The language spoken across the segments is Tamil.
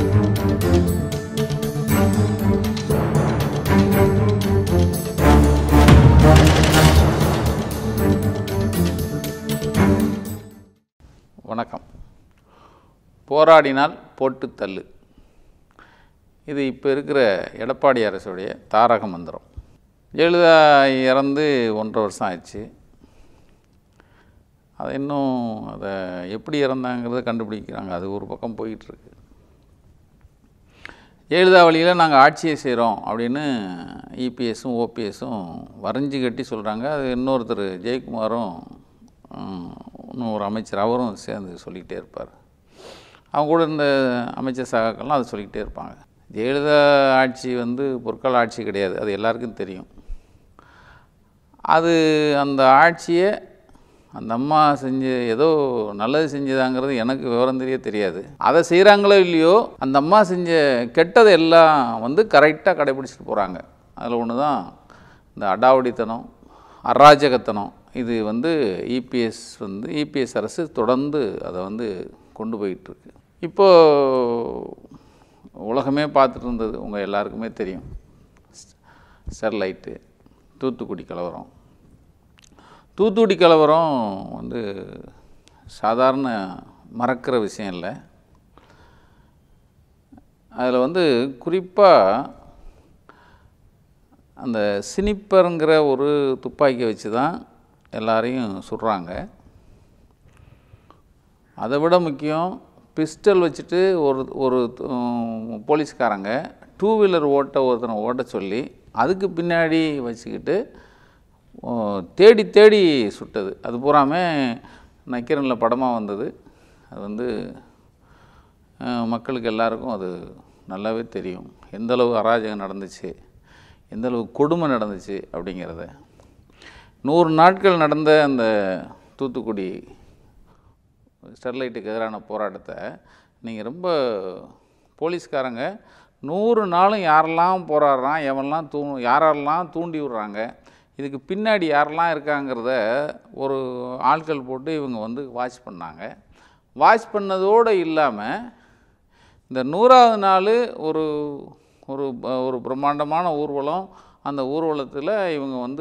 வணக்கம் போராடினால் போட்டு தள்ளு இது இப்போ இருக்கிற எடப்பாடி அரசுடைய தாரக மந்திரம் ஜெயலலிதா இறந்து ஒன்றரை வருஷம் ஆயிடுச்சு அதை இன்னும் அதை எப்படி இறந்தாங்கிறத கண்டுபிடிக்கிறாங்க அது ஒரு பக்கம் போயிட்டுருக்கு ஜெயலலிதா வழியில் நாங்கள் ஆட்சியை செய்கிறோம் அப்படின்னு இபிஎஸும் ஓபிஎஸும் வரைஞ்சி கட்டி சொல்கிறாங்க அது இன்னொருத்தர் ஜெயக்குமாரும் ம், இன்னும் ஒரு அமைச்சர் அவரும் சேர்ந்து சொல்லிக்கிட்டே இருப்பார் அவங்க கூட இருந்த அமைச்சர் சகாக்கள்லாம் அதை சொல்லிக்கிட்டே இருப்பாங்க ஜெயலலிதா ஆட்சி வந்து பொற்கால ஆட்சி கிடையாது அது எல்லாருக்கும் தெரியும் அது அந்த ஆட்சியை அந்த அம்மா செஞ்ச ஏதோ நல்லது செஞ்சதாங்கிறது எனக்கு விவரம் தெரிய தெரியாது அதை செய்கிறாங்களோ இல்லையோ அந்த அம்மா செஞ்ச கெட்டதை எல்லாம் வந்து கரெக்டாக கடைபிடிச்சிட்டு போகிறாங்க அதில் ஒன்று தான் இந்த அடாவடித்தனம் அராஜகத்தனம் இது வந்து இபிஎஸ் வந்து இபிஎஸ் அரசு தொடர்ந்து அதை வந்து கொண்டு போயிட்டுருக்கு இப்போது உலகமே பார்த்துட்டு இருந்தது உங்கள் எல்லாருக்குமே தெரியும் ஸ்டெர்லைட்டு தூத்துக்குடி கலவரம் தூத்துக்குடி கலவரம் வந்து சாதாரண மறக்கிற விஷயம் இல்லை அதில் வந்து குறிப்பாக அந்த சினிப்பருங்கிற ஒரு துப்பாக்கியை வச்சு தான் எல்லாரையும் சுடுறாங்க அதை விட முக்கியம் பிஸ்டல் வச்சுட்டு ஒரு ஒரு உம், போலீஸ்காரங்க டூ வீலர் ஓட்ட ஒருத்தனை ஓட்ட சொல்லி அதுக்கு பின்னாடி வச்சுக்கிட்டு ஓ, தேடி தேடி சுட்டது அது பூராமே நக்கீரனில் படமாக வந்தது அது வந்து அஹ், மக்களுக்கு எல்லாருக்கும் அது நல்லாவே தெரியும் எந்தளவு அராஜகம் நடந்துச்சு எந்தளவு கொடுமை நடந்துச்சு அப்படிங்கிறத நூறு நாட்கள் நடந்த அந்த தூத்துக்குடி ஸ்டெர்லைட்டுக்கு எதிரான போராட்டத்தை நீங்கள் ரொம்ப போலீஸ்காரங்க நூறு நாளும் யாரெல்லாம் போராடுறான் எவன்லாம் தூ யாரெல்லாம் தூண்டி விடுறாங்க இதுக்கு பின்னாடி யாரெல்லாம் இருக்காங்கிறத ஒரு ஆட்கள் போட்டு இவங்க வந்து வாட்ச் பண்ணாங்க வாட்ச் பண்ணதோடு இல்லாமல் இந்த நூறாவது நாள் ஒரு ஒரு ப- ஒரு பிரம்மாண்டமான ஊர்வலம் அந்த ஊர்வலத்தில் இவங்க வந்து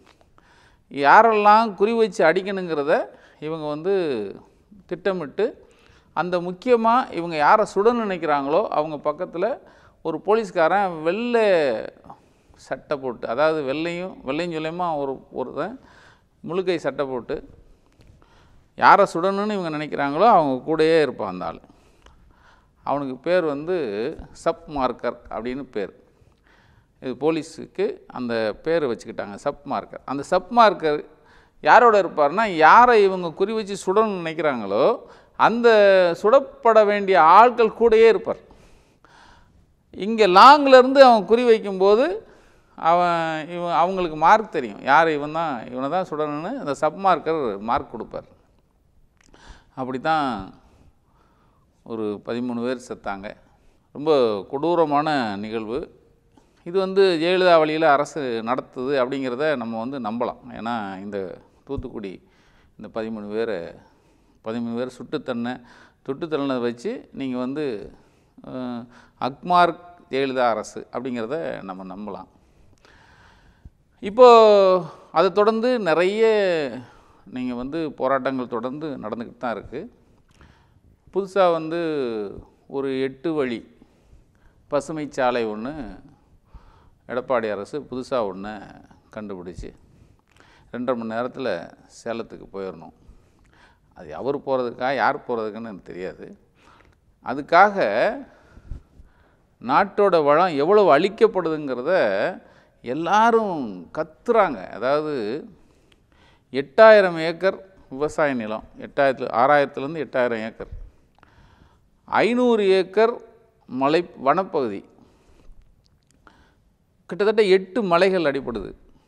யாரெல்லாம் குறி வச்சு அடிக்கணுங்கிறத இவங்க வந்து திட்டமிட்டு அந்த முக்கியமாக இவங்க யாரை சுட நினைக்கிறாங்களோ அவங்க பக்கத்தில் ஒரு போலீஸ்காரன் வெள்ளை சட்டை போட்டு அதாவது வெள்ளையும் வெள்ளையும் சொல்லியமா ஒரு ஒருத்தன் முழுக்கை சட்டை போட்டு யாரை சுடணும்னு இவங்க நினைக்கிறாங்களோ அவங்க கூடயே இருப்பான் அந்த ஆள் அவனுக்கு பேர் வந்து சப் மார்க்கர் அப்படின்னு பேர் இது போலீஸுக்கு அந்த பேர் வச்சுக்கிட்டாங்க சப் மார்க்கர் அந்த சப் மார்க்கர் யாரோட இருப்பார்னா யாரை இவங்க குறி வச்சு சுடணும்னு நினைக்கிறாங்களோ அந்த சுடப்பட வேண்டிய ஆட்கள் கூடயே இருப்பார் இங்கே லாங்கிலேருந்து அவன் குறி வைக்கும்போது அவன் இவன் அவங்களுக்கு மார்க் தெரியும் யார் இவன் தான் இவனை தான் சுடணும்னு அந்த சப் மார்க்கர் மார்க் கொடுப்பார் அப்படி தான் ஒரு பதிமூணு பேர் செத்தாங்க ரொம்ப கொடூரமான நிகழ்வு இது வந்து ஜெயலலிதா வழியில் அரசு நடத்துது அப்படிங்கிறத நம்ம வந்து நம்பலாம் ஏன்னா இந்த தூத்துக்குடி இந்த பதிமூணு பேரை பதிமூணு பேர் சுட்டுத்தன்னை சுட்டுத்தள்ளனை வச்சு நீங்கள் வந்து அஹ், அக்மார்க் ஜெயலலிதா அரசு அப்படிங்கிறத நம்ம நம்பலாம் இப்போது அதை தொடர்ந்து நிறைய நீங்கள் வந்து போராட்டங்கள் தொடர்ந்து நடந்துக்கிட்டு தான் இருக்குது புதுசாக வந்து ஒரு எட்டு வழி பசுமை சாலை ஒன்று எடப்பாடி அரசு புதுசாக ஒன்று கண்டுபிடிச்சு ரெண்டரை மணி நேரத்தில் சேலத்துக்கு போயிடணும் அது அவர் போகிறதுக்கா யார் போகிறதுக்குன்னு எனக்கு தெரியாது அதுக்காக நாட்டோட வளம் எவ்வளவு அழிக்கப்படுதுங்கிறத எல்லாரும் கத்துறாங்க அதாவது எட்டாயிரம் ஏக்கர் விவசாய நிலம் எட்டாயிரத்து ஆறாயிரத்துலேருந்து எட்டாயிரம் ஏக்கர் ஐநூறு ஏக்கர் மலை வனப்பகுதி கிட்டத்தட்ட எட்டு மலைகள் அடிப்படுது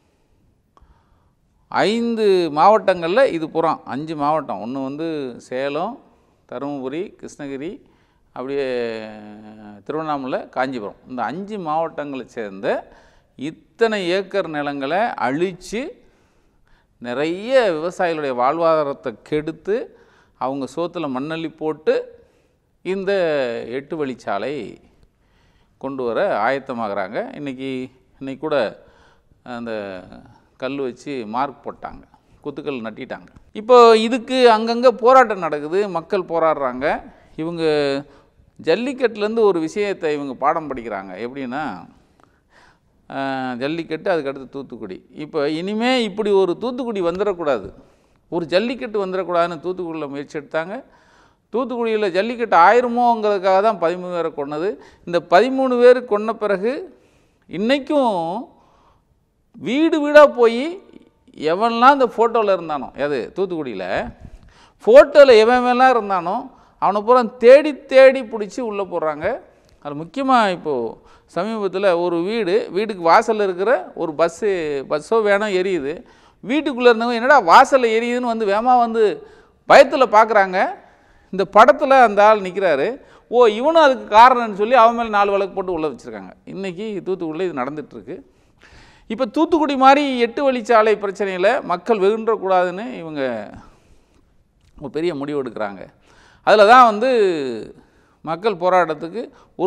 ஐந்து மாவட்டங்களில் இது புறம் அஞ்சு மாவட்டம் ஒன்று வந்து சேலம் தருமபுரி கிருஷ்ணகிரி அப்படியே திருவண்ணாமலை காஞ்சிபுரம் இந்த அஞ்சு மாவட்டங்களை சேர்ந்த இத்தனை ஏக்கர் நிலங்களை அழித்து நிறைய விவசாயிகளுடைய வாழ்வாதாரத்தை கெடுத்து அவங்க சோத்தில் மண்ணள்ளி போட்டு இந்த எட்டு வழிச்சாலை கொண்டு வர ஆயத்தமாகறாங்க இன்றைக்கி இன்னைக்கு கூட அந்த கல் வச்சு மார்க் போட்டாங்க குத்துக்கல் நட்டிட்டாங்க இப்போ இதுக்கு அங்கங்கே போராட்டம் நடக்குது மக்கள் போராடுறாங்க இவங்க ஜல்லிக்கட்டுலேருந்து ஒரு விஷயத்தை இவங்க பாடம் படிக்கிறாங்க எப்படின்னா ஆஹ், ஜல்லிக்கட்டு அதுக்கடுத்து தூத்துக்குடி இப்போ இனிமே இப்படி ஒரு தூத்துக்குடி வந்துடக்கூடாது ஒரு ஜல்லிக்கட்டு வந்துடக்கூடாதுன்னு தூத்துக்குடியில் முயற்சி எடுத்தாங்க தூத்துக்குடியில் ஜல்லிக்கட்டு ஆயிருமோங்கிறதுக்காக தான் பதிமூணு பேரை கொன்னது இந்த பதிமூணு பேர் கொன்ன பிறகு இன்றைக்கும் வீடு வீடாக போய் எவன்லாம் இந்த ஃபோட்டோவில் இருந்தானோ எது தூத்துக்குடியில் ஃபோட்டோவில் எவன் எவன்லாம் இருந்தானோ அவனை பூரா தேடி தேடி பிடிச்சி உள்ளே போடுறாங்க அது முக்கியமாக இப்போது சமீபத்தில் ஒரு வீடு வீட்டுக்கு வாசலில் இருக்கிற ஒரு பஸ்ஸு பஸ்ஸோ வேணும் எரியுது வீட்டுக்குள்ளே இருந்தவங்க என்னடா வாசலில் எரியுதுன்னு வந்து வேமா வந்து பயத்தில் பார்க்குறாங்க இந்த படத்தில் அந்த ஆள் நிற்கிறாரு ஓ இவனும் அதுக்கு காரணம்னு சொல்லி அவன் மேலே நாலு வழக்கு போட்டு உள்ளே வச்சுருக்காங்க இன்றைக்கி தூத்துக்குடியில் இது நடந்துகிட்ருக்கு இப்போ தூத்துக்குடி மாதிரி எட்டு வழிச்சாலை பிரச்சனையில் மக்கள் வெகுன்றக்கூடாதுன்னு இவங்க ஒரு பெரிய முடிவு எடுக்கிறாங்க அதில் தான் வந்து மக்கள் போராட்டத்துக்கு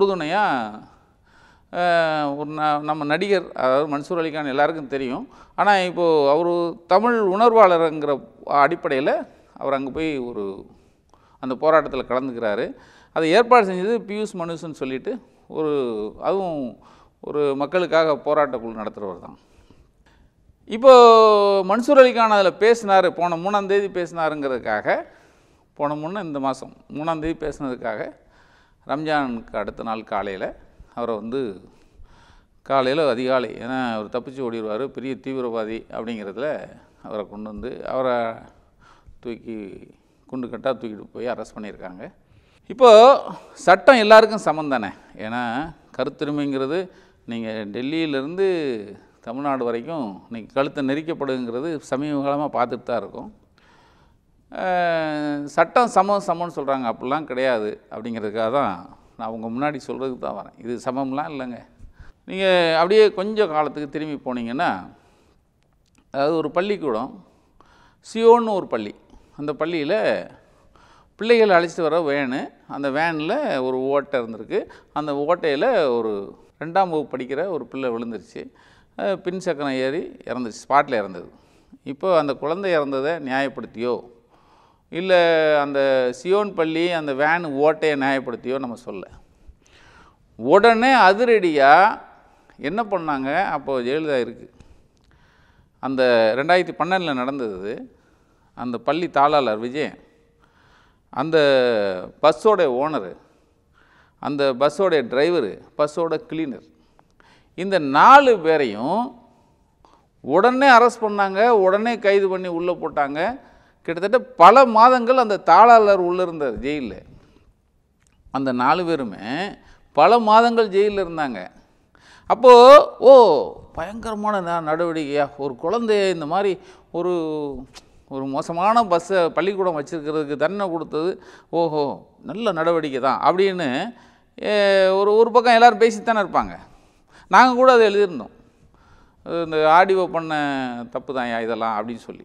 உறுதுணையாக ஒரு ந- நம்ம நடிகர் அதாவது மன்சூர் அலிகான் எல்லாருக்கும் தெரியும் ஆனால் இப்போது அவர் தமிழ் உணர்வாளருங்கிற அடிப்படையில் அவர் அங்கே போய் ஒரு அந்த போராட்டத்தில் கலந்துக்கிறாரு அதை ஏற்பாடு செஞ்சது பியூஷ் மனுஷன் சொல்லிட்டு ஒரு அதுவும் ஒரு மக்களுக்காக போராட்டக்குழு நடத்துகிறவர் தான் இப்போ மன்சூர் அலிகான் அதில் பேசினார் போன மூணாம் தேதி பேசினாருங்கிறதுக்காக போன முன்ன இந்த மாதம் மூணாம் தேதி பேசினதுக்காக ரம்ஜானுக்கு அடுத்த நாள் காலையில் அவரை வந்து காலையில் அதிகாலை ஏன்னா அவர் தப்பிச்சு ஓடிடுவார் பெரிய தீவிரவாதி அப்படிங்கிறதுல அவரை கொண்டு வந்து அவரை தூக்கி குண்டு கட்டாக தூக்கிட்டு போய் அரெஸ்ட் பண்ணியிருக்காங்க இப்போது சட்டம் எல்லாருக்கும் சமம் தானே ஏன்னா கருத்துரிமைங்கிறது நீங்கள் டெல்லியிலேருந்து தமிழ்நாடு வரைக்கும் இன்னைக்கு கழுத்தை நெரிக்கப்படுங்கிறது சமீப காலமாக பார்த்துட்டு தான் இருக்கோம் அஹ், சட்டம் சமம் சமம்னு சொல்கிறாங்க அப்படிலாம் கிடையாது அப்படிங்கிறதுக்காக தான் நான் உங்கள் முன்னாடி சொல்கிறதுக்கு தான் வரேன் இது சமம்லாம் இல்லைங்க நீங்கள் அப்படியே கொஞ்சம் காலத்துக்கு திரும்பி போனீங்கன்னா அதாவது ஒரு பள்ளிக்கூடம் சியோன்னு ஒரு பள்ளி அந்த பள்ளியில் பிள்ளைகளை அழைச்சிட்டு வர வேனு அந்த வேனில் ஒரு ஓட்டை இருந்திருக்கு அந்த ஓட்டையில் ஒரு ரெண்டாம் வகுப்பு படிக்கிற ஒரு பிள்ளை விழுந்துருச்சு அஹ் பின் சக்கரம் ஏறி இறந்துச்சு ஸ்பாட்டில் இறந்தது இப்போ அந்த குழந்தை இறந்ததை நியாயப்படுத்தியோ இல்லை அந்த சியோன் பள்ளி அந்த வேன் ஓட்டையை நியாயப்படுத்தியோ நம்ம சொல்ல உடனே அதிரடியாக என்ன பண்ணாங்க அப்போது ஜெயலலிதா இருக்குது அந்த ரெண்டாயிரத்தி பன்னெண்டில் நடந்தது அந்த பள்ளி தாளாளர் விஜயன் அந்த பஸ்ஸோட ஓனரு அந்த பஸ்ஸோடைய டிரைவரு பஸ்ஸோட கிளீனர் இந்த நாலு பேரையும் உடனே அரெஸ்ட் பண்ணாங்க உடனே கைது பண்ணி உள்ளே போட்டாங்க கிட்டத்தட்ட பல மாதங்கள் அந்த தாளாளர் உள்ளே இருந்தார் ஜெயிலில் அந்த நாலு பேருமே பல மாதங்கள் ஜெயிலில் இருந்தாங்க அப்போது ஓ பயங்கரமான ந- நடவடிக்கையா ஒரு குழந்தைய இந்த மாதிரி ஒரு ஒரு மோசமான பஸ்ஸை பள்ளிக்கூடம் வச்சுருக்கிறதுக்கு தண்டனை கொடுத்தது ஓஹோ நல்ல நடவடிக்கை தான் அப்படின்னு ஏ, ஒரு ஒரு பக்கம் எல்லோரும் பேசித்தானே இருப்பாங்க நாங்கள் கூட அதை எழுதியிருந்தோம் அது இந்த ஆடியோ பண்ண தப்பு தான் இதெல்லாம் அப்படின்னு சொல்லி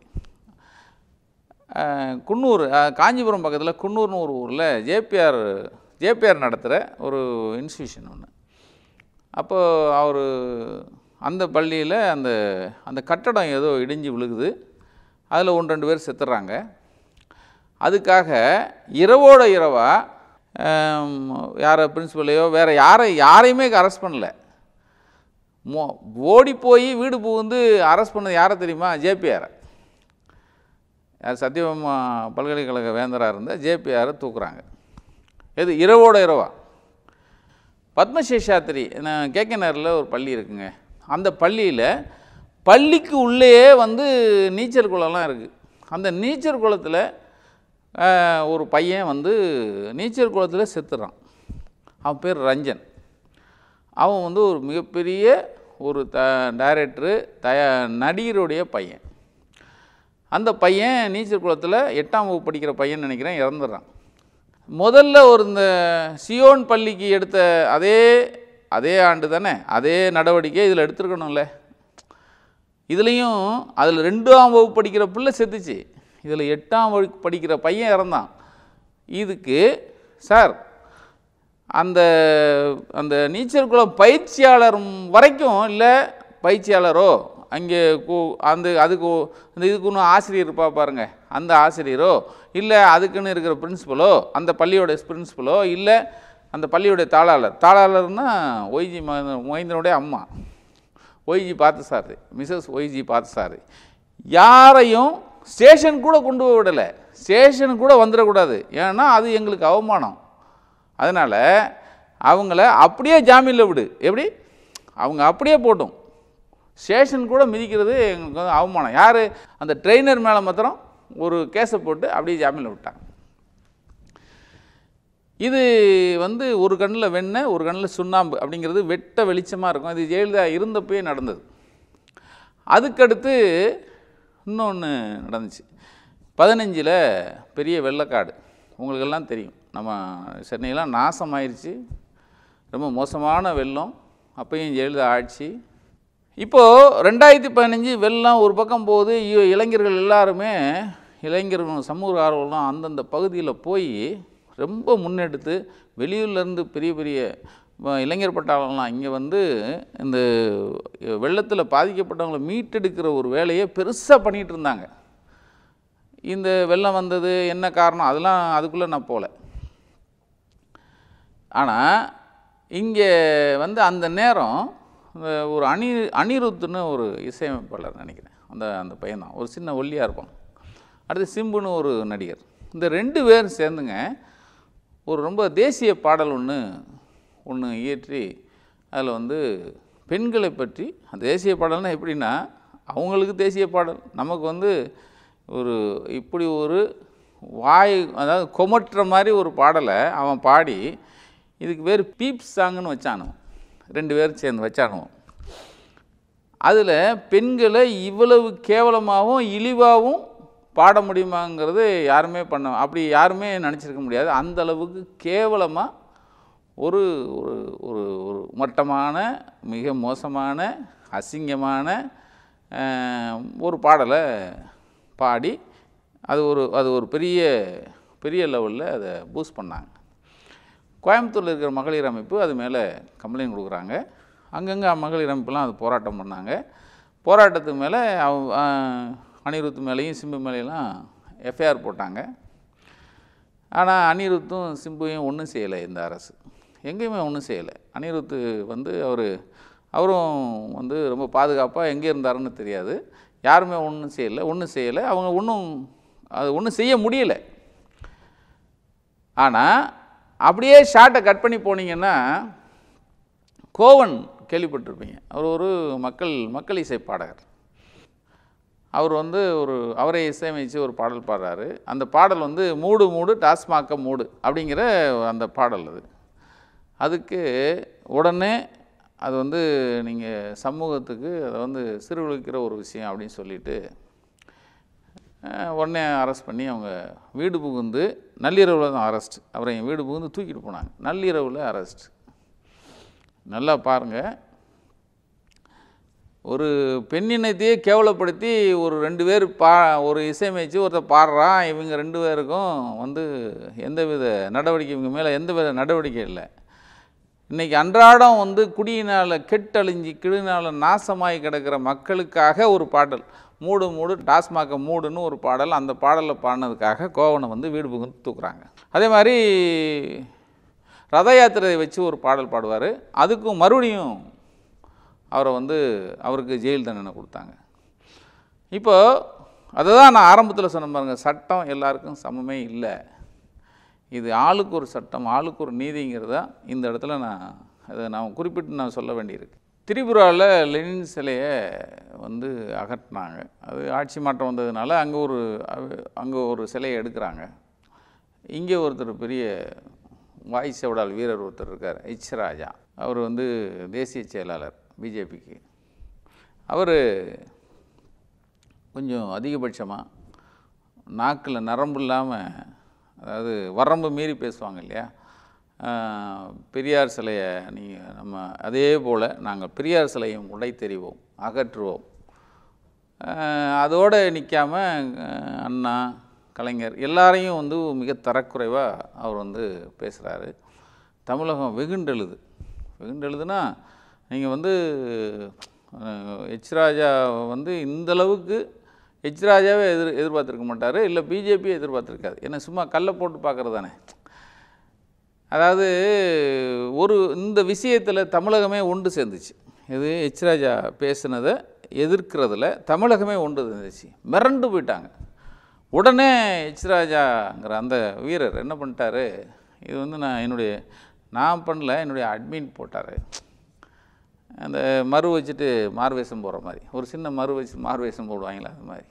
அஹ், குன்னூர் அஹ், காஞ்சிபுரம் பக்கத்தில் குன்னூர்னு ஒரு ஊரில் ஜேபிஆர் ஜேபிஆர் நடத்துகிற ஒரு இன்ஸ்டியூஷன் ஒன்று அப்போ அவர் அந்த பள்ளியில் அந்த அந்த கட்டடம் ஏதோ இடிஞ்சு விழுகுது அதில் ஒன்று ரெண்டு பேர் செத்துடுறாங்க அதுக்காக இரவோட இரவாக யாரை பிரின்சிபலையோ வேறு யாரை யாரையுமே அரெஸ்ட் பண்ணல மோ ஓடி போய் வீடு புகுந்து அரெஸ்ட் பண்ணது யாரை தெரியுமா ஜேபிஆரை யார் சத்தியபாமா பல்கலைக்கழக வேந்தராக இருந்த ஜேபிஆரை தூக்குறாங்க எது இரவோட இரவா பத்மசேஷாத்திரி நான் கேகேநகரில் ஒரு பள்ளி இருக்குங்க அந்த பள்ளியில் பள்ளிக்கு உள்ளேயே வந்து நீச்சல் குளம்லாம் இருக்குது அந்த நீச்சல் குளத்தில் ஆஹ், ஒரு பையன் வந்து நீச்சல் குளத்தில் செத்துறான் அவன் பேர் ரஞ்சன் அவன் வந்து ஒரு மிகப்பெரிய ஒரு த டைரக்டரு தய நடிகருடைய பையன் அந்த பையன் நீச்சல் குளத்தில் எட்டாம் வகுப்பு படிக்கிற பையன் நினைக்கிறேன் இறந்துடுறான் முதல்ல ஒரு இந்த சியோன் பள்ளிக்கு எடுத்த அதே அதே ஆண்டு தானே அதே நடவடிக்கை இதில் எடுத்துருக்கணும்ல இதுலேயும் அதில் ரெண்டாம் வகுப்பு படிக்கிற பிள்ளை செத்துச்சு இதில் எட்டாம் வகுப்பு படிக்கிற பையன் இறந்தான் இதுக்கு சார் அந்த அந்த நீச்சல் குளம் பயிற்சியாளர் வரைக்கும் இல்லை பயிற்சியாளரோ அங்கே கு- அந்த அதுக்கு அந்த இதுக்குன்னு ஆசிரியர் இருப்பா பாருங்க அந்த ஆசிரியரோ இல்லை அதுக்குன்னு இருக்கிற பிரின்சிபலோ அந்த பள்ளியோட பிரின்சிபலோ இல்லை அந்த பள்ளியோடைய தாளாளர் தாளாளர்னா ஒய்ஜி மொய்ந்தனுடைய அம்மா Y G Parthasarathy Mrs Y G Parthasarathy யாரையும் ஸ்டேஷன் கூட கொண்டு போய் விடலை ஸ்டேஷனுக்கு கூட வந்துடக்கூடாது ஏன்னா அது எங்களுக்கு அவமானம் அதனால் அவங்கள அப்படியே ஜாமீனில் விடு எப்படி அவங்க அப்படியே போட்டும் ஸ்டேஷன் கூட மிதிக்கிறது எங்களுக்கு வந்து அவமானம் யார் அந்த ட்ரெயினர் மேலே மாத்திரம் ஒரு கேஸை போட்டு அப்படியே ஜாமீனில் விட்டாங்க இது வந்து ஒரு கண்ணில் வெண்ணெய் ஒரு கண்ணில் சுண்ணாம்பு அப்படிங்கிறது வெட்ட வெளிச்சமாக இருக்கும் இது ஜெயலலிதா இருந்தப்பயே நடந்தது அதுக்கடுத்து இன்னொன்று நடந்துச்சு பதினஞ்சில் பெரிய வெள்ளக்காடு உங்களுக்கெல்லாம் தெரியும் நம்ம சென்னையெல்லாம் நாசமாயிருச்சு ரொம்ப மோசமான வெள்ளம் அப்பயும் ஜெயலலிதா ஆட்சி இப்போது ரெண்டாயிரத்தி பதினஞ்சு வெள்ளம் ஒரு பக்கம் போகுது இ- இளைஞர்கள் எல்லாருமே இளைஞர்கள் சமூக ஆர்வலாம் அந்தந்த பகுதியில் போய் ரொம்ப முன்னெடுத்து வெளியூர்லேருந்து பெரிய பெரிய வ- இளைஞர் பட்டாளம்லாம் இங்கே வந்து இந்த வெள்ளத்தில் பாதிக்கப்பட்டவங்களை மீட்டெடுக்கிற ஒரு வேலையை பெருசாக பண்ணிகிட்டு இருந்தாங்க இந்த வெள்ளம் வந்தது என்ன காரணம் அதெல்லாம் அதுக்குள்ளே நான் போகல ஆனால் இங்கே வந்து அந்த நேரம் இந்த ஒரு அனி அனிருத்துன்னு ஒரு இசையமைப்பாளர் நினைக்கிறேன் அந்த அந்த பையன்தான் ஒரு சின்ன ஒல்லியாக இருப்பான் அடுத்து சிம்புன்னு ஒரு நடிகர் இந்த ரெண்டு பேரும் சேர்ந்துங்க ஒரு ரொம்ப தேசிய பாடல் ஒன்று ஒன்று இயற்றி அதில் வந்து பெண்களை பற்றி அந்த தேசிய பாடல்னா எப்படின்னா அவங்களுக்கு தேசிய பாடல் நமக்கு வந்து ஒரு இப்படி ஒரு வாய் அதாவது கொமட்டுற மாதிரி ஒரு பாடலை அவன் பாடி இதுக்கு பேர் பீப் சாங்குன்னு வச்சானுவன் ரெண்டு பேரும் சேர்ந்து வச்சானுவன் அதில் பெண்களை இவ்வளவு கேவலமாகவும் இழிவாகவும் பாட முடியுமாங்கிறது யாருமே பண்ண அப்படி யாருமே நினச்சிருக்க முடியாது அந்த அளவுக்கு கேவலமாக ஒரு ஒரு ஒரு ஒரு மட்டமான மிக மோசமான அசிங்கமான அஹ், ஒரு பாடலை பாடி அது ஒரு அது ஒரு பெரிய பெரிய லெவலில் அதை பூஸ்ட் பண்ணாங்க கோயம்புத்தூரில் இருக்கிற மகளிர் அமைப்பு அது மேலே கம்ப்ளைண்ட் கொடுக்குறாங்க அங்கங்கே மகளிர் அமைப்புலாம் அது போராட்டம் பண்ணாங்க போராட்டத்துக்கு மேலே அவ ஆஹ், அனிருத் மேலேயும் சிம்பு மேலேயும் எஃப்ஐஆர் போட்டாங்க ஆனால் அனிருத்தும் சிம்புவையும் ஒன்றும் செய்யலை இந்த அரசு எங்கேயுமே ஒன்றும் செய்யலை அனிருத்து வந்து அவர் அவரும் வந்து ரொம்ப பாதுகாப்பாக எங்கே இருந்தாருன்னு தெரியாது யாருமே ஒன்றும் செய்யலை ஒன்றும் செய்யலை அவங்க ஒன்றும் அது ஒன்றும் செய்ய முடியலை ஆனால் அப்படியே ஷார்ட்டை கட் பண்ணி போனீங்கன்னா கோவன் கேள்விப்பட்டிருப்பீங்க அவர் ஒரு மக்கள் மக்கள் இசை பாடகர் அவர் வந்து ஒரு அவரை இசையமைச்சு ஒரு பாடல் பாடுறாரு அந்த பாடல் வந்து மூடு மூடு டாஸ்மாக்க மூடு அப்படிங்கிற அந்த பாடல் அது அதுக்கு உடனே அது வந்து நீங்கள் சமூகத்துக்கு அதை வந்து சிறுவிழிக்கிற ஒரு விஷயம் அப்படின்னு சொல்லிட்டு அஹ், உடனே அரெஸ்ட் பண்ணி அவங்க வீடு புகுந்து நள்ளிரவில் தான் அரெஸ்ட் அவரை என் வீடு புகுந்து தூக்கிட்டு போனாங்க நள்ளிரவில் அரெஸ்ட் நல்லா பாருங்கள் ஒரு பெண்ணினத்தையே கேவலப்படுத்தி ஒரு ரெண்டு பேர் பா ஒரு இசையமைச்சு ஒருத்தர் பாடுறான் இவங்க ரெண்டு பேருக்கும் வந்து எந்தவித நடவடிக்கை இவங்க மேலே எந்தவித நடவடிக்கை இல்லை இன்றைக்கி அன்றாடம் வந்து குடியினால் கெட்டழிஞ்சி கிடுனால் நாசமாகி கிடக்கிற மக்களுக்காக ஒரு பாடல் மூடு மூடு டாஸ்மாக மூடுன்னு ஒரு பாடல் அந்த பாடலை பாடினதுக்காக கோவனை வந்து வீடு புகுந்து தூக்குறாங்க அதே மாதிரி ரத யாத்திரையை வச்சு ஒரு பாடல் பாடுவார் அதுக்கும் மறுபடியும் அவரை வந்து அவருக்கு ஜெயில் தண்டனை கொடுத்தாங்க இப்போ அதை தான் நான் ஆரம்பத்தில் சொன்ன பாருங்க சட்டம் எல்லாருக்கும் சமமே இல்லை இது ஆளுக்கு ஒரு சட்டம் ஆளுக்கு ஒரு நீதிங்கிறதா இந்த இடத்துல நான் அதை நான் குறிப்பிட்டு நான் சொல்ல வேண்டியிருக்கு திரிபுராவில் லெனின் சிலையை வந்து அகற்றினாங்க அது ஆட்சி மாற்றம் வந்ததுனால அங்கே ஒரு அங்கே ஒரு சிலையை எடுக்கிறாங்க இங்கே ஒருத்தர் பெரிய வாய் செவடால் வீரர் ஒருத்தர் இருக்கார் எச் ராஜா அவர் வந்து தேசிய செயலாளர் பிஜேபிக்கு அவர் கொஞ்சம் அதிகபட்சமாக நாக்கில் நரம்பு இல்லாமல் அதாவது வரம்பு மீறி பேசுவாங்க இல்லையா ஆஹ், பெரியார் சிலையை நீங்கள் நம்ம அதே போல் நாங்கள் பெரியார் சிலையும் உடைத்தெறிவோம் அகற்றுவோம் ஆஹ், அதோடு நிற்காம அண்ணா கலைஞர் எல்லாரையும் வந்து மிக தரக்குறைவாக அவர் வந்து பேசுகிறாரு தமிழகம் வெகுண்டெழுது வெகுண்டெழுதுன்னா நீங்கள் வந்து அஹ், எச் ராஜா வந்து இந்த அளவுக்கு எச் ராஜாவே எதிர் எதிர்பார்த்துருக்க மாட்டார் இல்லை பிஜேபியே எதிர்பார்த்துருக்காது ஏன்னா சும்மா கல்லை போட்டு பார்க்குறது தானே அதாவது ஒரு இந்த விஷயத்தில் தமிழகமே ஒன்று சேர்ந்துச்சு இது எச் ராஜா பேசுனதை எதிர்க்கிறதுல தமிழகமே ஒன்று சேர்ந்துச்சு மிரண்டு போயிட்டாங்க உடனே எச் ராஜாங்கிற அந்த வீரர் என்ன பண்ணிட்டாரு இது வந்து நான் என்னுடைய நான் பண்ணல என்னுடைய அட்மின் போட்டார் அந்த மறு வச்சுட்டு மார்வேஷம் போடுற மாதிரி ஒரு சின்ன மறு வச்சு மார்வேஷம் போடுவாங்களே அது மாதிரி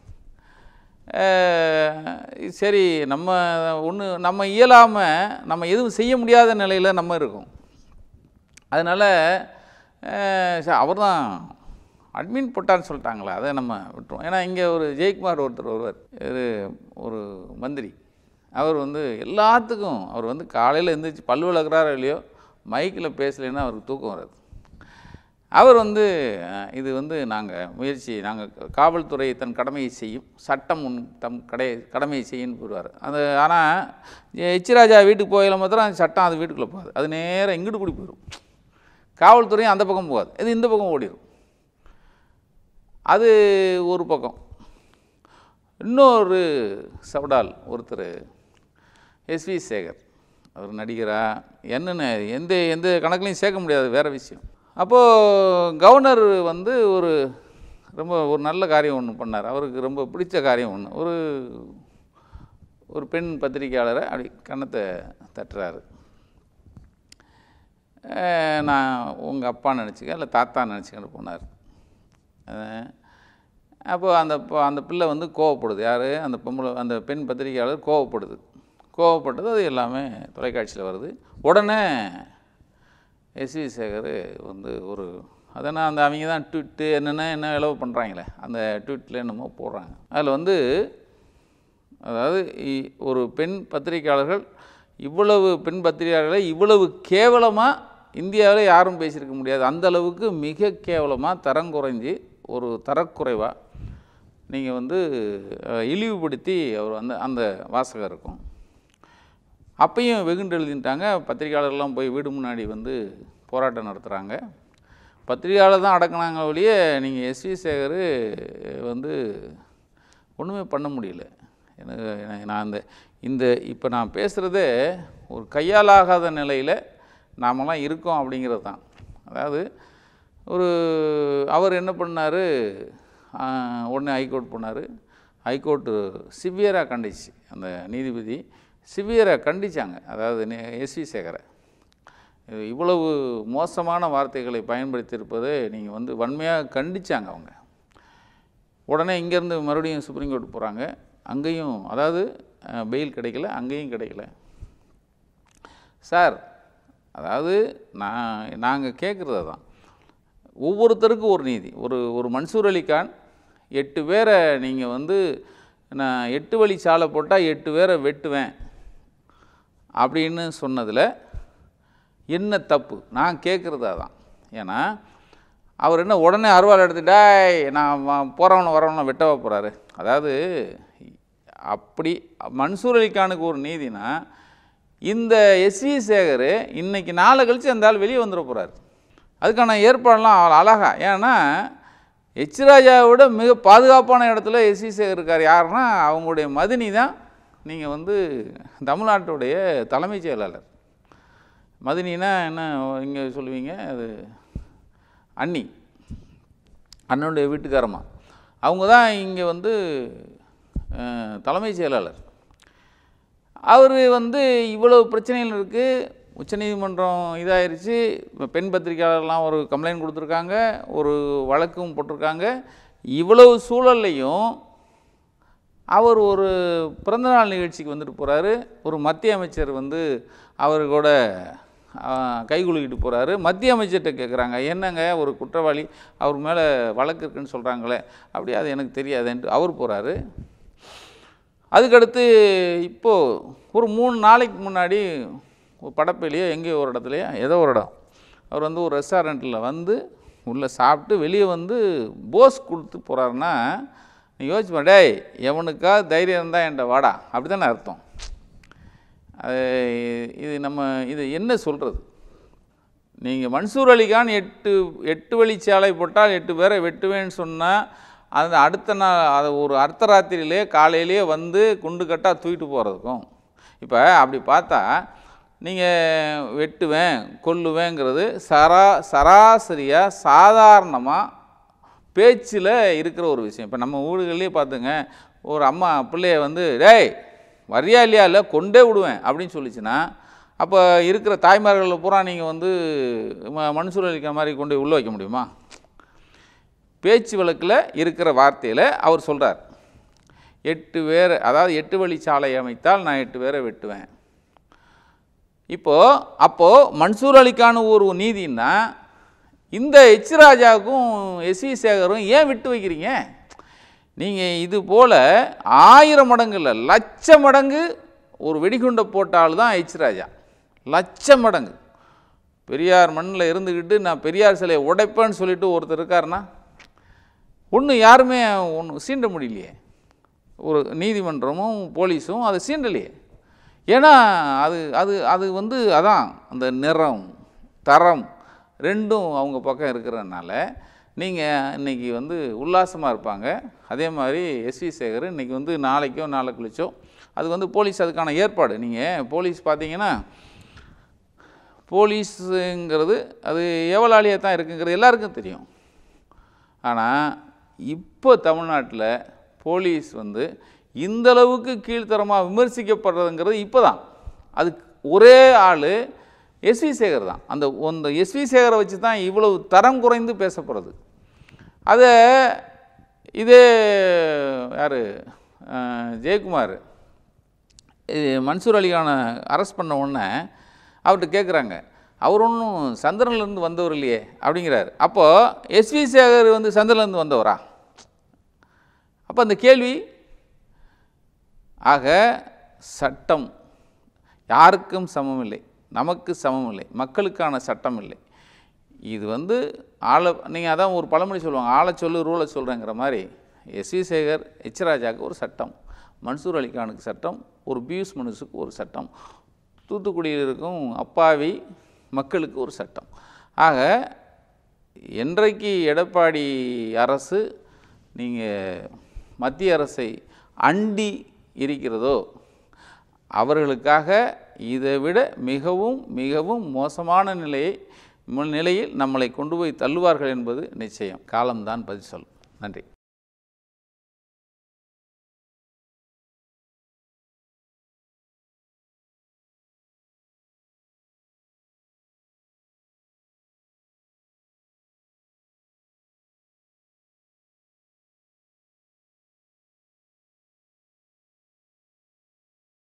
அஹ் சரி நம்ம ஒன்று நம்ம இயலாமல் நம்ம எதுவும் செய்ய முடியாத நிலையில் நம்ம இருக்கோம் அதனால் அவர் தான் அட்மின் போட்டான்னு சொல்லிட்டாங்களே அதை நம்ம விட்டுருவோம் ஏன்னா இங்கே ஒரு ஜெயக்குமார் ஒருத்தர் வருவார் இது ஒரு மந்திரி அவர் வந்து எல்லாத்துக்கும் அவர் வந்து காலையில் எந்திரிச்சு பல்லு விளக்குறாரோ இல்லையோ மைக்கில் பேசலைன்னா அவருக்கு தூக்கம் வராது அவர் வந்து அஹ், இது வந்து நாங்கள் முயற்சி நாங்கள் காவல்துறை தன் கடமையை செய்யும் சட்டம் உன் தம் கடை கடமையை செய்யும்னு கூறுவார் அது ஆனால் எச்ராஜா வீட்டுக்கு போயில மாத்திரம் அந்த சட்டம் அது வீட்டுக்குள்ளே போகாது அது நேராக இங்கிட்டு கூடி போயிடும் காவல்துறையும் அந்த பக்கம் போகாது இது இந்த பக்கம் ஓடிடும் அது ஒரு பக்கம் இன்னொரு சவடால் ஒருத்தர் எஸ்வி சேகர் அவர் நடிகரா என்னென்ன எந்த எந்த கணக்குலையும் சேர்க்க முடியாது வேறு விஷயம் அப்போது கவர்னர் வந்து ஒரு ரொம்ப ஒரு நல்ல காரியம் ஒன்று பண்ணார் அவருக்கு ரொம்ப பிடிச்ச காரியம் ஒன்று ஒரு ஒரு பெண் பத்திரிக்கையாளரை அப்படி கன்னத்தை தட்டுறாரு அஹ் நான் உங்கள் அப்பா நினச்சிக்க இல்லை தாத்தா நினச்சிக்கிட்டு போனார் அப்போது அந்த ப- அந்த பிள்ளை வந்து கோவப்படுது யார் அந்த பொம்பளை அந்த பெண் பத்திரிகையாளர் கோவப்படுது கோவப்பட்டது அது எல்லாமே தொலைக்காட்சியில் வருது உடனே எஸ்வி சேகர் வந்து ஒரு அதனால் அந்த அவங்க தான் ட்விட்டு என்னென்ன என்ன இளவு பண்ணுறாங்களே அந்த ட்விட்டில் என்னமோ போடுறாங்க அதில் வந்து அதாவது இ- ஒரு பெண் பத்திரிகையாளர்கள் இவ்வளவு பெண் பத்திரிகையாளர்களை இவ்வளவு கேவலமாக இந்தியாவில் யாரும் பேசியிருக்க முடியாது அந்த அளவுக்கு மிக கேவலமாக தரம் குறைஞ்சி ஒரு தரக்குறைவாக நீங்கள் வந்து அஹ், இழிவுபடுத்தி அவர் வந்து அந்த வாசகம் இருக்கும் அப்பையும் வெகுண்டு எழுதிட்டாங்க பத்திரிகையாளர்லாம் போய் வீடு முன்னாடி வந்து போராட்டம் நடத்துகிறாங்க பத்திரிகையாளர் தான் அடக்குனாங்க ஒழிய நீங்கள் எஸ்வி சேகர் வந்து ஒன்றுமே பண்ண முடியல எனக்கு எனக்கு நான் அந்த இந்த இப்போ நான் பேசுகிறதே ஒரு கையாலாகாத நிலையில் நாமெல்லாம் இருக்கோம் அப்படிங்கிறது தான் அதாவது ஒரு அவர் என்ன பண்ணார் உடனே ஹைகோர்ட் போனார் ஹைகோர்ட்டு சிவியராக கண்டிச்சு அந்த நீதிபதி சிவியராக கண்டிச்சாங்க அதாவது எஸ்வி சேகரை இது இவ்வளவு மோசமான வார்த்தைகளை பயன்படுத்தியிருப்பதை நீங்கள் வந்து வன்மையாக கண்டிச்சாங்க அவங்க உடனே இங்கேருந்து மறுபடியும் சுப்ரீம் கோர்ட் போகிறாங்க அங்கேயும் அதாவது பெயில் கிடைக்கல அங்கேயும் கிடைக்கல சார் அதாவது நான் நாங்கள் கேட்குறது தான் ஒவ்வொருத்தருக்கும் ஒரு நீதி ஒரு ஒரு மன்சூர் அலிகான் எட்டு பேரை நீங்கள் வந்து நான் எட்டு வழி சாலை போட்டால் எட்டு பேரை வெட்டுவேன் அப்படின்னு சொன்னதில் என்ன தப்பு நான் கேட்குறது அதான் ஏன்னா அவர் என்ன உடனே அருவாள் எடுத்துட்டாய் நான் போகிறவனை வரவனை வெட்டவா போகிறாரு அதாவது அப்படி மன்சூர் அலிகானுக்கு ஒரு நீதினா இந்த எஸ்வி சேகர் இன்னைக்கு நாளை கழித்து அந்த ஆள் வெளியே வந்துட போகிறார் அதுக்கான ஏற்பாடெல்லாம் அவ்வளோ அழகா ஏன்னா எச் ராஜாவை விட மிக பாதுகாப்பான இடத்துல எஸ்வி சேகர் இருக்கார் யாருன்னா அவங்களுடைய மதினி தான் நீங்கள் வந்து தமிழ்நாட்டுடைய தலைமைச் செயலாளர் மதினினா என்ன இங்கே சொல்லுவீங்க அது அண்ணி அண்ணனுடைய வீட்டுக்காரம்மா அவங்க தான் இங்கே வந்து அஹ், தலைமைச் செயலாளர் அவர் வந்து இவ்வளவு பிரச்சனைகள் இருக்குது உச்சநீதிமன்றம் இதாயிருச்சு இப்ப பெண் பத்திரிகையாளர்லாம் ஒரு கம்ப்ளைண்ட் கொடுத்துருக்காங்க ஒரு வழக்கும் போட்டிருக்காங்க இவ்வளவு சூழல்லையும் அவர் ஒரு பிறந்தநாள் நிகழ்ச்சிக்கு வந்துட்டு போகிறாரு ஒரு மத்திய அமைச்சர் வந்து அவர் கூட கை குலுக்கிட்டு போகிறாரு மத்திய அமைச்சர்கிட்ட கேட்குறாங்க என்னங்க ஒரு குற்றவாளி அவர் மேலே வழக்கு இருக்குன்னு சொல்கிறாங்களே அப்படி அது எனக்கு தெரியாதுன்ட்டு அவர் போகிறாரு அதுக்கடுத்து இப்போது ஒரு மூணு நாளைக்கு முன்னாடி ஒரு படப்பிலேயோ எங்கேயோ ஒரு இடத்துலையோ ஏதோ ஒரு இடம் அவர் வந்து ஒரு ரெஸ்டாரண்ட்டில் வந்து உள்ளே சாப்பிட்டு வெளியே வந்து போஸ் கொடுத்து போகிறாருன்னா நீ யோசிச்சு டேய் எவனுக்கா தைரியம் இருந்தால் என்கிட்ட வாடா அப்படி தானே அர்த்தம் அது இது நம்ம இது என்ன சொல்கிறது நீங்கள் மன்சூர் அலிகான் எட்டு எட்டு வழிச்சாலை போட்டால் எட்டு பேரை வெட்டுவேன்னு சொன்னால் அது அடுத்த நாள் அது ஒரு அர்த்தராத்திரியிலே காலையிலேயே வந்து குண்டு கட்டாக தூக்கிட்டு போகிறதுக்கும் இப்போ அப்படி பார்த்தா நீங்கள் வெட்டுவேன் கொல்லுவேங்கிறது சரா சராசரியாக சாதாரணமாக பேச்சில் இருக்கிற ஒரு விஷயம் இப்போ நம்ம ஊர்கள்லேயே பார்த்துங்க ஒரு அம்மா பிள்ளைய வந்து டேய் வரியா இல்லையா இல்லை கொண்டே விடுவேன் அப்படின்னு சொல்லிச்சுன்னா அப்போ இருக்கிற தாய்மார்களை பூரா நீங்கள் வந்து ம மனுஷூர் அளிக்கிற மாதிரி கொண்டு போய் உள்ளே வைக்க முடியுமா பேச்சு வழக்கில் இருக்கிற வார்த்தையில் அவர் சொல்கிறார் எட்டு பேர் அதாவது எட்டு வழி சாலை அமைத்தால் நான் எட்டு பேரை வெட்டுவேன் இப்போது அப்போது மன்சூர் அலிக்கான ஒரு நீதின்னா இந்த எச் ராஜாவுக்கும் எஸ் வி சேகரும் ஏன் விட்டு வைக்கிறீங்க நீங்கள் இது போல் ஆயிரம் மடங்கு இல்லை லட்ச மடங்கு ஒரு வெடிகுண்டை போட்டால் தான் எச் ராஜா லட்ச மடங்கு பெரியார் மண்ணில் இருந்துக்கிட்டு நான் பெரியார் சிலையை உடைப்பேன்னு சொல்லிட்டு ஒருத்தர் இருக்காருன்னா ஒன்று யாருமே ஒன்று சீண்ட முடியலையே ஒரு நீதிமன்றமும் போலீஸும் அதை சீண்டலையே ஏன்னா அது அது அது வந்து அதான் அந்த நிறம் தரம் ரெண்டும் அவங்க பக்கம் இருக்கிறதுனால நீங்கள் இன்றைக்கி வந்து உல்லாசமாக இருப்பாங்க அதே மாதிரி எஸ்வி சேகர் இன்றைக்கி வந்து நாளைக்கோ நாளை கழிச்சோ அது வந்து போலீஸ் அதுக்கான ஏற்பாடு நீங்கள் போலீஸ் பார்த்தீங்கன்னா போலீஸுங்கிறது அது எவலாளியாக தான் இருக்குங்கிறது எல்லாருக்கும் தெரியும் ஆனால் இப்போ தமிழ்நாட்டில் போலீஸ் வந்து இந்த அளவுக்கு கீழ்த்தரமாக விமர்சிக்கப்படுறதுங்கிறது இப்போ தான் அது ஒரே ஆள் எஸ்வி சேகர் தான் அந்த அந்த எஸ்வி சேகரை வச்சு தான் இவ்வளவு தரம் குறைந்து பேசப்படுறது அதை இதே யார் ஜெயக்குமார் இது மன்சூர் அலிகானை அரெஸ்ட் பண்ண உடனே அவர்கிட்ட கேட்குறாங்க அவர் ஒன்றும் சந்திரன்லேருந்து வந்தவர் இல்லையே அப்படிங்கிறாரு அப்போது எஸ்வி சேகர் வந்து சந்திரன்லேருந்து வந்தவரா அப்போ அந்த கேள்வி ஆக சட்டம் யாருக்கும் சமம் இல்லை நமக்கு சமம் இல்லை மக்களுக்கான சட்டம் இல்லை இது வந்து ஆளை நீங்கள் அதான் ஒரு பழமொழி சொல்லுவாங்க ஆளை சொல்லு ரூலை சொல்கிறேங்கிற மாதிரி எஸ்வி சேகர் எச் ராஜாவுக்கு ஒரு சட்டம் மன்சூர் அலிகானுக்கு சட்டம் ஒரு பியூஸ் மனுஷுக்கு ஒரு சட்டம் தூத்துக்குடியில் இருக்கும் அப்பாவி மக்களுக்கு ஒரு சட்டம் ஆக என்றைக்கு எடப்பாடி அரசு நீங்கள் மத்திய அரசை அண்டி இருக்கிறதோ அவர்களுக்காக இதை விட மிகவும் மிகவும் மோசமான நிலையை நிலையில் நம்மளை கொண்டு போய் தள்ளுவார்கள் என்பது நிச்சயம் காலம்தான் பதில் சொல்லும் நன்றி